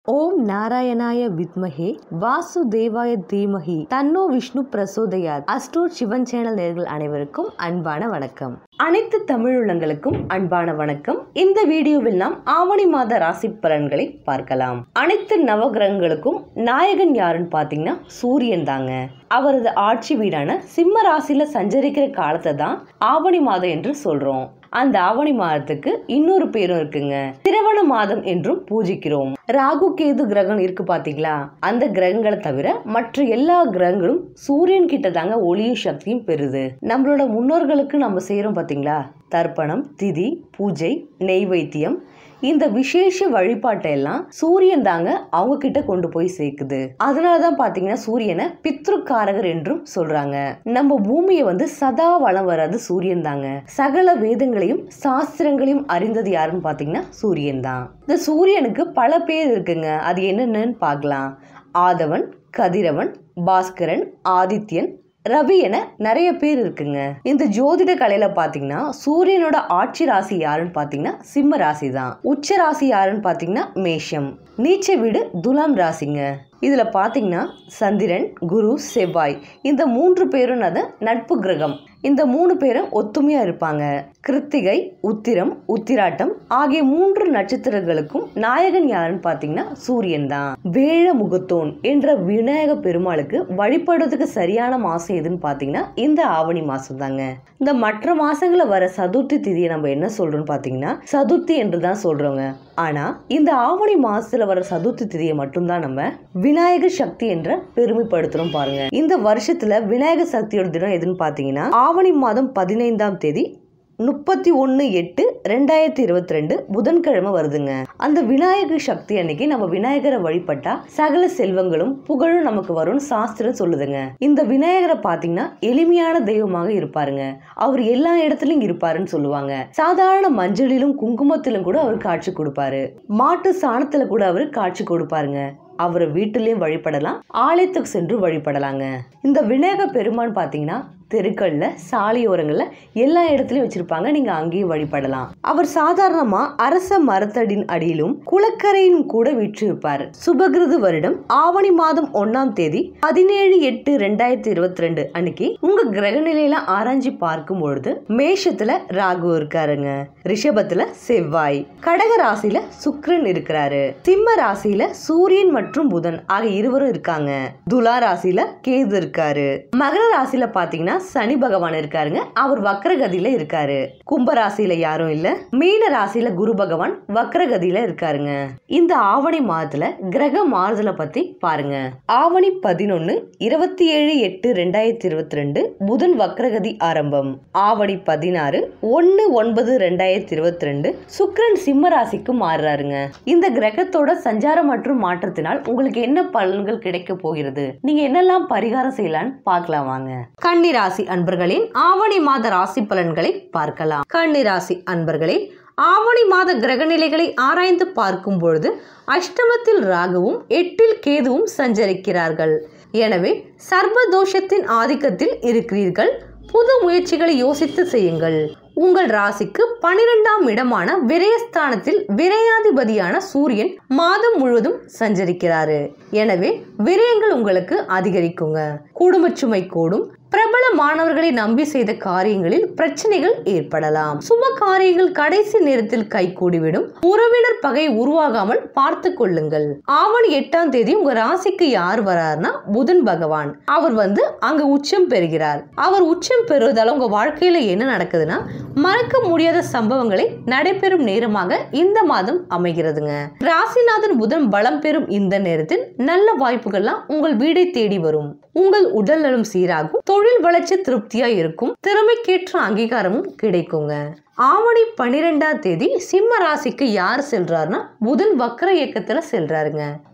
ஓம் நாராயணாய வித்மஹே வாசுதேவாய தீமஹி தன்னோ விஷ்ணு பிரசோதயாத் அஸ்ட்ரோட் சிவன் சேனல் நேர்கள் அனைவருக்கும் அன்பான வணக்கம் அனைத்து தமிழுள்ளங்களுக்கும் அன்பான வணக்கம் இந்த வீடியோவில் நாம் ஆவணி மாத ராசி பலன்களை பார்க்கலாம் அனைத்து நவகிரகங்களுக்கும் நாயகன் யாருன்னு பார்த்தீங்கன்னா சூரியன் தாங்க அவரது ஆட்சி வீடான சிம்ம ராசியில சஞ்சரிக்கிற காலத்தை தான் ஆவணி மாதம் என்று சொல்றோம் அந்த ஆவணி மாதத்துக்கு இன்னொரு பேரும் இருக்குங்க திரவண மாதம் என்றும் பூஜிக்கிறோம் ராகு கேது கிரகம் இருக்கு பாத்தீங்களா அந்த கிரகங்களை தவிர மற்ற எல்லா கிரகங்களும் சூரியன் கிட்ட தாங்க ஒளியும் சக்தியும் பெறுது நம்மளோட முன்னோர்களுக்கு நம்ம செய்யறோம் பாத்தீங்களா தர்ப்பணம் திதி பூஜை நெய்வேத்தியம் இந்த விசேஷ வழிபாட்டை எல்லாம் சூரியன் தாங்க அவங்க கிட்ட கொண்டு போய் சேர்க்குது அதனாலதான் பாத்தீங்கன்னா சூரியனை பித்ருக்காரகர் என்றும் சொல்றாங்க நம்ம பூமியை வந்து சதா வளம் வராது சூரியன் தாங்க சகல வேதங்களையும் சாஸ்திரங்களையும் அறிந்தது யாருன்னு பாத்தீங்கன்னா சூரியன் தான் இந்த சூரியனுக்கு பல பேர் இருக்குங்க அது என்னென்னு பார்க்கலாம் ஆதவன் கதிரவன் பாஸ்கரன் ஆதித்யன் ரவி என நிறைய பேர் இருக்குங்க இந்த ஜோதிட கலையில பாத்தீங்கன்னா சூரியனோட ஆட்சி ராசி யாருன்னு பாத்தீங்கன்னா சிம்ம ராசி தான் உச்ச ராசி யாருன்னு பாத்தீங்கன்னா மேஷம் நீச்ச வீடு துலாம் ராசிங்க இதுல பாத்தீங்கன்னா சந்திரன் குரு செவ்வாய் இந்த மூன்று பேரும் அது நட்பு கிரகம் இந்த மூணு பேரும் ஒத்துமையா இருப்பாங்க கிருத்திகை உத்திரம் உத்திராட்டம் ஆகிய மூன்று நட்சத்திரங்களுக்கும் நாயகன் யாருன்னு பாத்தீங்கன்னா சூரியன் தான் வேழ முகத்தோன் என்ற விநாயக பெருமாளுக்கு வழிபடுறதுக்கு சரியான மாசம் எதுன்னு பாத்தீங்கன்னா இந்த ஆவணி மாசம் தாங்க இந்த மற்ற மாசங்கள வர சதுர்த்தி திதியை நம்ம என்ன சொல்றோம்னு பாத்தீங்கன்னா சதுர்த்தி என்று தான் சொல்றோங்க ஆனா இந்த ஆவணி மாசத்துல வர சதுர்த்தி திதியை மட்டும்தான் நம்ம விநாயகர் சக்தி என்ற பெருமைப்படுத்துறோம் பாருங்க இந்த வருஷத்துல விநாயகர் சக்தியோட தினம் எதுன்னு பாத்தீங்கன்னா ஆவணி மாதம் பதினைந்தாம் தேதி முப்பத்தி ஒன்று எட்டு ரெண்டாயிரத்தி இருபத்தி ரெண்டு புதன்கிழமை வருதுங்க அந்த விநாயகர் சக்தி அன்னைக்கு நம்ம விநாயகரை வழிபட்டா சகல செல்வங்களும் புகழும் நமக்கு வரும்னு சாஸ்திரம் சொல்லுதுங்க இந்த விநாயகரை பாத்தீங்கன்னா எளிமையான தெய்வமாக இருப்பாருங்க அவர் எல்லா இடத்துலயும் இருப்பாருன்னு சொல்லுவாங்க சாதாரண மஞ்சளிலும் குங்குமத்திலும் கூட அவர் காட்சி கொடுப்பாரு மாட்டு சாணத்துல கூட அவர் காட்சி கொடுப்பாருங்க அவரை வீட்டிலையும் வழிபடலாம் ஆலயத்துக்கு சென்று வழிபடலாங்க இந்த விநாயக பெருமான் பார்த்தீங்கன்னா தெருக்கள்ல சாலையோரங்கள்ல எல்லா இடத்துலயும் வச்சிருப்பாங்க நீங்க அங்கேயும் வழிபடலாம் அவர் சாதாரணமா அரச மரத்தடின் அடியிலும் குளக்கரையிலும் கூட விற்றிருப்பார் சுபகிருது வருடம் ஆவணி மாதம் ஒன்னாம் தேதி பதினேழு எட்டு ரெண்டாயிரத்தி இருபத்தி ரெண்டு அன்னைக்கு உங்க கிரக நிலையில ஆராய்ச்சி பார்க்கும் பொழுது மேஷத்துல ராகு இருக்காருங்க ரிஷபத்துல செவ்வாய் கடக ராசியில சுக்கிரன் இருக்கிறாரு சிம்ம ராசியில சூரியன் மற்றும் புதன் ஆகிய இருவரும் இருக்காங்க துலா ராசியில கேது இருக்காரு மகர ராசியில பாத்தீங்கன்னா சனி பகவான் இருக்காருங்க அவர் வக்ரகதியில இருக்காரு கும்ப ராசியில யாரும் இல்ல மீன ராசியில குரு பகவான் வக்ரகதியில இருக்காருங்க இந்த ஆவணி மாதத்துல கிரக மாறுதலை பத்தி பாருங்க ஆவணி பதினொன்னு இருபத்தி ஏழு எட்டு ரெண்டாயிரத்தி இருபத்தி ரெண்டு புதன் வக்ரகதி ஆரம்பம் ஆவணி பதினாறு ஒன்னு ஒன்பது ரெண்டாயிரத்தி இருபத்தி ரெண்டு சுக்கிரன் சிம்ம ராசிக்கு மாறுறாருங்க இந்த கிரகத்தோட சஞ்சாரம் மற்றும் மாற்றத்தினால் உங்களுக்கு என்ன பலன்கள் கிடைக்க போகிறது நீங்க என்னெல்லாம் பரிகாரம் செய்யலாம்னு பார்க்கலாம் வாங்க கன்னி ராசி அன்பர்களின் ஆவணி மாத ராசி பலன்களை பார்க்கலாம் கன்னி ராசி அன்பர்களே ஆவணி மாத கிரகநிலைகளை ஆராய்ந்து பார்க்கும் பொழுது அஷ்டமத்தில் ராகுவும் எட்டில் கேதுவும் சஞ்சரிக்கிறார்கள் எனவே சர்வதோஷத்தின் ஆதிக்கத்தில் இருக்கிறீர்கள் புது முயற்சிகளை யோசித்து செய்யுங்கள் உங்கள் ராசிக்கு பனிரெண்டாம் இடமான விரயஸ்தானத்தில் விரையாதிபதியான சூரியன் மாதம் முழுவதும் சஞ்சரிக்கிறாரு எனவே விரயங்கள் உங்களுக்கு அதிகரிக்குங்க குடும்ப சுமை கூடும் பிரபல மாணவர்களை நம்பி செய்த காரியங்களில் பிரச்சனைகள் ஏற்படலாம் சுப காரியங்கள் கடைசி நேரத்தில் கைகூடிவிடும் உறவினர் பகை உருவாகாமல் பார்த்து கொள்ளுங்கள் ஆவணி எட்டாம் தேதி உங்க ராசிக்கு யார் வராருன்னா புதன் பகவான் அவர் வந்து அங்க உச்சம் பெறுகிறார் அவர் உச்சம் பெறுவதால உங்க வாழ்க்கையில என்ன நடக்குதுன்னா மறக்க முடியாத சம்பவங்களை நடைபெறும் நேரமாக இந்த மாதம் அமைகிறதுங்க ராசிநாதன் புதன் பலம் பெறும் இந்த நேரத்தில் நல்ல வாய்ப்புகள்லாம் உங்கள் வீடை தேடி வரும் உங்கள் உடல் நலம் சீராகும் தொழில் வளர்ச்சி திருப்தியா இருக்கும் திறமைக்கேற்ற அங்கீகாரமும் கிடைக்குங்க ஆவணி பன்னிரெண்டாம் தேதி சிம்ம ராசிக்கு யார் செல்றாருன்னா புதன் வக்ர இயக்கத்துல செல்றாருங்க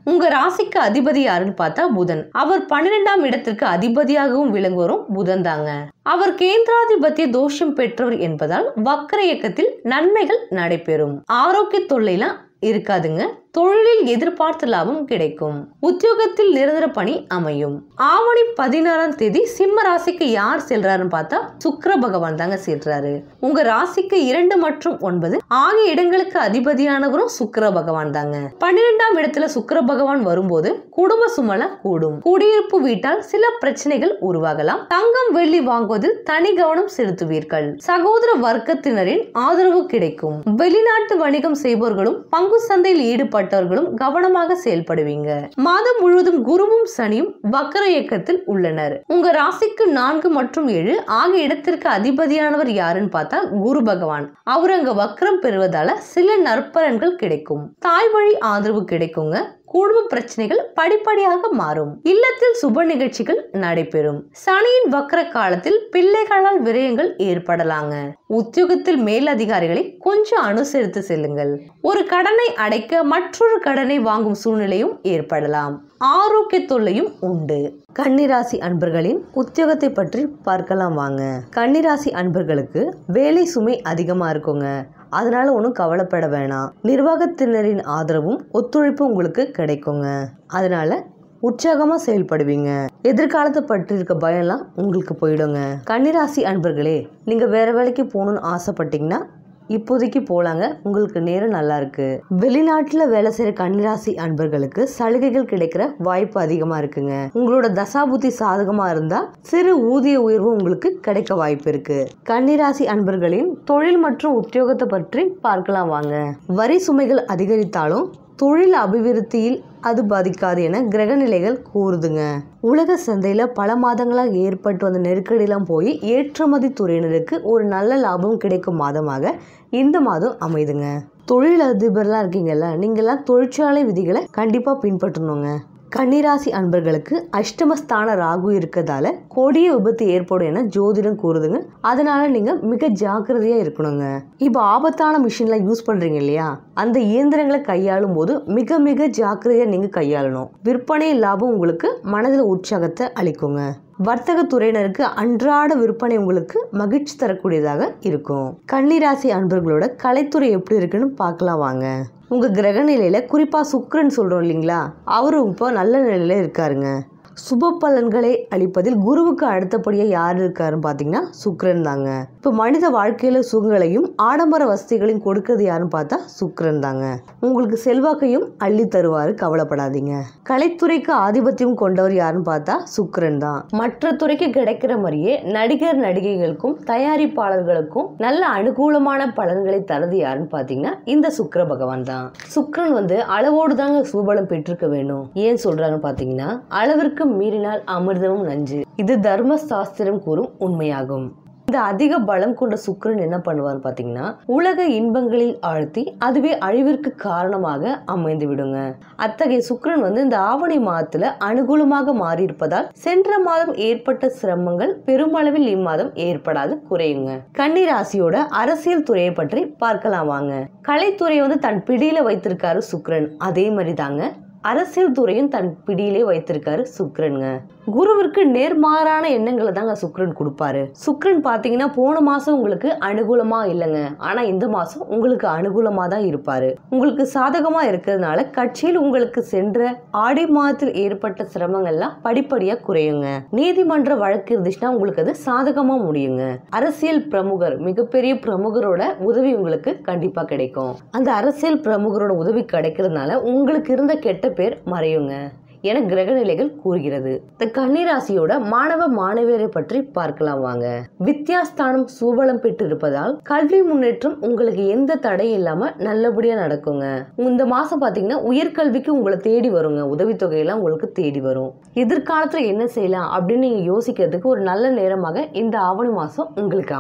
உங்க ராசிக்கு அதிபதி யாருன்னு பார்த்தா புதன் அவர் பன்னிரெண்டாம் இடத்திற்கு அதிபதியாகவும் விளங்குவரும் புதன் தாங்க அவர் கேந்திராதிபத்திய தோஷம் பெற்றவர் என்பதால் வக்கர இயக்கத்தில் நன்மைகள் நடைபெறும் ஆரோக்கிய தொல்லைலாம் இருக்காதுங்க தொழிலில் எதிர்பார்த்த லாபம் கிடைக்கும் உத்தியோகத்தில் நிரந்தர பணி அமையும் ஆவணி பதினாறாம் தேதி சிம்ம ராசிக்கு யார் செல்றாருன்னு பார்த்தா சுக்கிர பகவான் தாங்க செல்றாரு உங்க ராசிக்கு இரண்டு மற்றும் ஒன்பது ஆகிய இடங்களுக்கு அதிபதியானவரும் சுக்கிர பகவான் தாங்க பன்னிரெண்டாம் இடத்துல சுக்கிர பகவான் வரும்போது குடும்ப சுமல கூடும் குடியிருப்பு வீட்டால் சில பிரச்சனைகள் உருவாகலாம் தங்கம் வெள்ளி வாங்குவதில் தனி கவனம் செலுத்துவீர்கள் சகோதர வர்க்கத்தினரின் ஆதரவு கிடைக்கும் வெளிநாட்டு வணிகம் செய்பவர்களும் பங்கு சந்தையில் ஈடுபட்டவர்களும் கவனமாக செயல்படுவீங்க மாதம் முழுவதும் குருவும் சனியும் வக்கர இயக்கத்தில் உள்ளனர் உங்க ராசிக்கு நான்கு மற்றும் ஏழு ஆகிய இடத்திற்கு அதிபதியானவர் யாருன்னு பார்த்தா குரு பகவான் அவர் அங்க வக்கரம் பெறுவதால சில நற்பலன்கள் கிடைக்கும் தாய் வழி ஆதரவு கிடைக்குங்க குடும்ப பிரச்சனைகள் படிப்படியாக மாறும் இல்லத்தில் சுப நிகழ்ச்சிகள் நடைபெறும் சனியின் வக்கர காலத்தில் பிள்ளைகளால் விரயங்கள் ஏற்படலாங்க உத்தியோகத்தில் மேலதிகாரிகளை கொஞ்சம் அனுசரித்து செல்லுங்கள் ஒரு கடனை அடைக்க மற்றொரு கடனை வாங்கும் சூழ்நிலையும் ஏற்படலாம் ஆரோக்கிய தொல்லையும் உண்டு கன்னிராசி அன்பர்களின் உத்தியோகத்தை பற்றி பார்க்கலாம் வாங்க கன்னிராசி அன்பர்களுக்கு வேலை சுமை அதிகமா இருக்குங்க அதனால ஒன்றும் கவலைப்பட வேணாம் நிர்வாகத்தினரின் ஆதரவும் ஒத்துழைப்பும் உங்களுக்கு கிடைக்குங்க அதனால உற்சாகமாக செயல்படுவீங்க எதிர்காலத்தை பற்றி இருக்க பயம்லாம் உங்களுக்கு போயிடுங்க கன்னிராசி அன்பர்களே நீங்கள் வேற வேலைக்கு போகணும்னு ஆசைப்பட்டீங்கன்னா இப்போதைக்கு போலாங்க உங்களுக்கு நேரம் நல்லா இருக்கு வெளிநாட்டில் வேலை செய்கிற கன்னிராசி அன்பர்களுக்கு சலுகைகள் கிடைக்கிற வாய்ப்பு அதிகமாக இருக்குங்க உங்களோட தசாபுத்தி சாதகமாக இருந்தால் சிறு ஊதிய உயர்வு உங்களுக்கு கிடைக்க வாய்ப்பு இருக்கு கன்னிராசி அன்பர்களின் தொழில் மற்றும் உத்தியோகத்தை பற்றி பார்க்கலாம் வாங்க வரி சுமைகள் அதிகரித்தாலும் தொழில் அபிவிருத்தியில் அது பாதிக்காது என கிரகநிலைகள் கூறுதுங்க உலக சந்தையில் பல மாதங்களாக ஏற்பட்டு வந்த நெருக்கடியெல்லாம் போய் ஏற்றுமதி துறையினருக்கு ஒரு நல்ல லாபம் கிடைக்கும் மாதமாக இந்த மாதம் அமைதுங்க தொழில் அதிபர்லாம் இருக்கீங்கல்ல நீங்கள்லாம் தொழிற்சாலை விதிகளை கண்டிப்பாக பின்பற்றணுங்க கன்னிராசி அன்பர்களுக்கு அஷ்டமஸ்தான ராகு இருக்கதால கொடிய விபத்து ஏற்படும் என ஜோதிடம் கூறுதுங்க அதனால நீங்க மிக ஜாக்கிரதையா இருக்கணுங்க இப்போ ஆபத்தான மிஷின்லாம் யூஸ் பண்றீங்க இல்லையா அந்த இயந்திரங்களை கையாளும் போது மிக மிக ஜாக்கிரதையா நீங்க கையாளணும் விற்பனை லாபம் உங்களுக்கு மனதில் உற்சாகத்தை அளிக்குங்க வர்த்தக துறையினருக்கு அன்றாட விற்பனை உங்களுக்கு மகிழ்ச்சி தரக்கூடியதாக இருக்கும் கன்னிராசி அன்பர்களோட கலைத்துறை எப்படி இருக்குன்னு பார்க்கலாம் வாங்க உங்க கிரக நிலையில குறிப்பா சுக்கிரன் சொல்றோம் இல்லைங்களா அவரும் இப்போ நல்ல நிலையில இருக்காருங்க சுப பலன்களை அளிப்பதில் குருவுக்கு அடுத்தபடியாக யார் இருக்காருன்னு பார்த்தீங்கன்னா சுக்கிரன் தாங்க இப்போ மனித வாழ்க்கையில சுகங்களையும் ஆடம்பர வசதிகளையும் கொடுக்கறது யாருன்னு பார்த்தா சுக்கிரன் தாங்க உங்களுக்கு செல்வாக்கையும் அள்ளி தருவாரு கவலைப்படாதீங்க கலைத்துறைக்கு ஆதிபத்தியம் கொண்டவர் யாருன்னு பார்த்தா சுக்கிரன் தான் மற்ற துறைக்கு கிடைக்கிற மாதிரியே நடிகர் நடிகைகளுக்கும் தயாரிப்பாளர்களுக்கும் நல்ல அனுகூலமான பலன்களை தரது யாருன்னு பார்த்தீங்கன்னா இந்த சுக்கிர பகவான் தான் சுக்கிரன் வந்து அளவோடு தாங்க சுபலம் பெற்றிருக்க வேண்டும் ஏன் சொல்றாங்கன்னு பார்த்தீங்கன்னா அளவிற்கு மீறினால் அமிர்தமும் நஞ்சு இது தர்ம சாஸ்திரம் கூறும் உண்மையாகும் இந்த அதிக பலம் கொண்ட சுக்கிரன் என்ன பண்ணுவார் பாத்தீங்கன்னா உலக இன்பங்களில் ஆழ்த்தி அதுவே அழிவிற்கு காரணமாக அமைந்து விடுங்க அத்தகைய சுக்கிரன் வந்து இந்த ஆவணி மாதத்துல அனுகூலமாக மாறி இருப்பதால் சென்ற மாதம் ஏற்பட்ட சிரமங்கள் பெருமளவில் இம்மாதம் ஏற்படாது குறையுங்க கன்னிராசியோட அரசியல் துறையை பற்றி பார்க்கலாம் வாங்க கலைத்துறை வந்து தன் பிடியில வைத்திருக்காரு சுக்கிரன் அதே மாதிரி தாங்க அரசியல் துறையும் தன் பிடியிலே வைத்திருக்காரு சுக்கிரனுங்க குருவிற்கு நேர்மாறான எண்ணங்களை தாங்க சுக்கிரன் கொடுப்பாரு சுக்கிரன் பார்த்தீங்கன்னா போன மாசம் உங்களுக்கு அனுகூலமா இல்லைங்க ஆனா இந்த மாசம் உங்களுக்கு அனுகூலமா தான் இருப்பாரு உங்களுக்கு சாதகமா இருக்கிறதுனால கட்சியில் உங்களுக்கு சென்ற ஆடி மாதத்தில் ஏற்பட்ட சிரமங்கள்லாம் படிப்படியா குறையுங்க நீதிமன்ற வழக்கு இருந்துச்சுன்னா உங்களுக்கு அது சாதகமா முடியுங்க அரசியல் பிரமுகர் மிகப்பெரிய பிரமுகரோட உதவி உங்களுக்கு கண்டிப்பா கிடைக்கும் அந்த அரசியல் பிரமுகரோட உதவி கிடைக்கிறதுனால உங்களுக்கு இருந்த கெட்ட பேர் மறையுங்க என கிரகநிலைகள் கூறுகிறது இந்த கன்னிராசியோட மாணவ மாணவியரை பற்றி பார்க்கலாம் வாங்க வித்யாஸ்தானம் சூபலம் பெற்று இருப்பதால் கல்வி முன்னேற்றம் உங்களுக்கு எந்த தடை இல்லாம நல்லபடியா நடக்குங்க இந்த மாசம் பாத்தீங்கன்னா உயர்கல்விக்கு உங்களை தேடி வருங்க உதவித்தொகையெல்லாம் உங்களுக்கு தேடி வரும் எதிர்காலத்துல என்ன செய்யலாம் அப்படின்னு நீங்க யோசிக்கிறதுக்கு ஒரு நல்ல நேரமாக இந்த ஆவணி மாசம் உங்களுக்கு அமையும்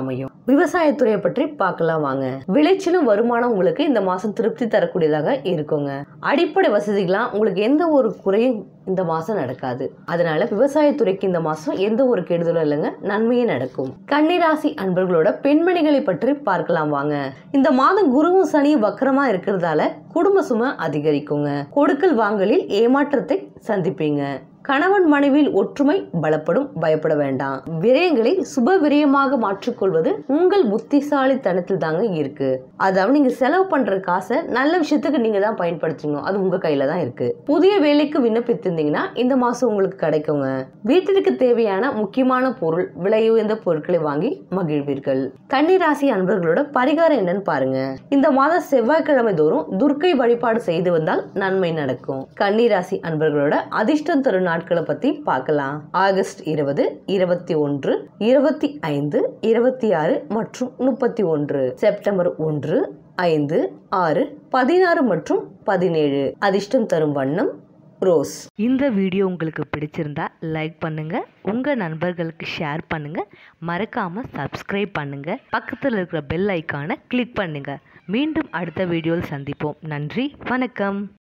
விவசாயத்துறையை பற்றி பார்க்கலாம் வாங்க விளைச்சலும் வருமானம் உங்களுக்கு இந்த மாசம் திருப்தி தரக்கூடியதாக இருக்குங்க அடிப்படை வசதிகளாம் உங்களுக்கு எந்த ஒரு குறையும் இந்த மாசம் நடக்காது அதனால விவசாயத்துறைக்கு இந்த மாசம் எந்த ஒரு கெடுதலும் இல்லைங்க நன்மையே நடக்கும் கன்னிராசி அன்பர்களோட பெண்மணிகளை பற்றி பார்க்கலாம் வாங்க இந்த மாதம் குருவும் சனியும் வக்கரமா இருக்கிறதால குடும்ப சுமை அதிகரிக்குங்க கொடுக்கல் வாங்கலில் ஏமாற்றத்தை சந்திப்பீங்க கணவன் மனைவியில் ஒற்றுமை பலப்படும் பயப்பட வேண்டாம் விரயங்களை சுப விரயமாக மாற்றிக்கொள்வது உங்கள் புத்திசாலித்தனத்தில் தாங்க இருக்கு அதாவது நீங்க செலவு பண்ற காசை நல்ல விஷயத்துக்கு நீங்க தான் பயன்படுத்தணும் அது உங்க கையில தான் இருக்கு புதிய வேலைக்கு விண்ணப்பித்திருந்தீங்கன்னா இந்த மாசம் உங்களுக்கு கிடைக்குங்க வீட்டிற்கு தேவையான முக்கியமான பொருள் விலை உயர்ந்த பொருட்களை வாங்கி மகிழ்வீர்கள் கன்னிராசி அன்பர்களோட பரிகாரம் என்னன்னு பாருங்க இந்த மாதம் செவ்வாய்க்கிழமை தோறும் துர்க்கை வழிபாடு செய்து வந்தால் நன்மை நடக்கும் கன்னிராசி அன்பர்களோட அதிர்ஷ்டம் தரும் நாட்களை பத்தி பார்க்கலாம் ஆகஸ்ட் இருபது இருபத்தி ஒன்று இருபத்தி ஐந்து இருபத்தி ஆறு மற்றும் முப்பத்தி ஒன்று செப்டம்பர் ஒன்று ஐந்து ஆறு பதினாறு மற்றும் பதினேழு அதிர்ஷ்டம் தரும் வண்ணம் ரோஸ் இந்த வீடியோ உங்களுக்கு பிடிச்சிருந்தா லைக் பண்ணுங்க உங்க நண்பர்களுக்கு ஷேர் பண்ணுங்க மறக்காம சப்ஸ்கிரைப் பண்ணுங்க பக்கத்தில் இருக்கிற பெல் ஐக்கானை கிளிக் பண்ணுங்க மீண்டும் அடுத்த வீடியோவில் சந்திப்போம் நன்றி வணக்கம்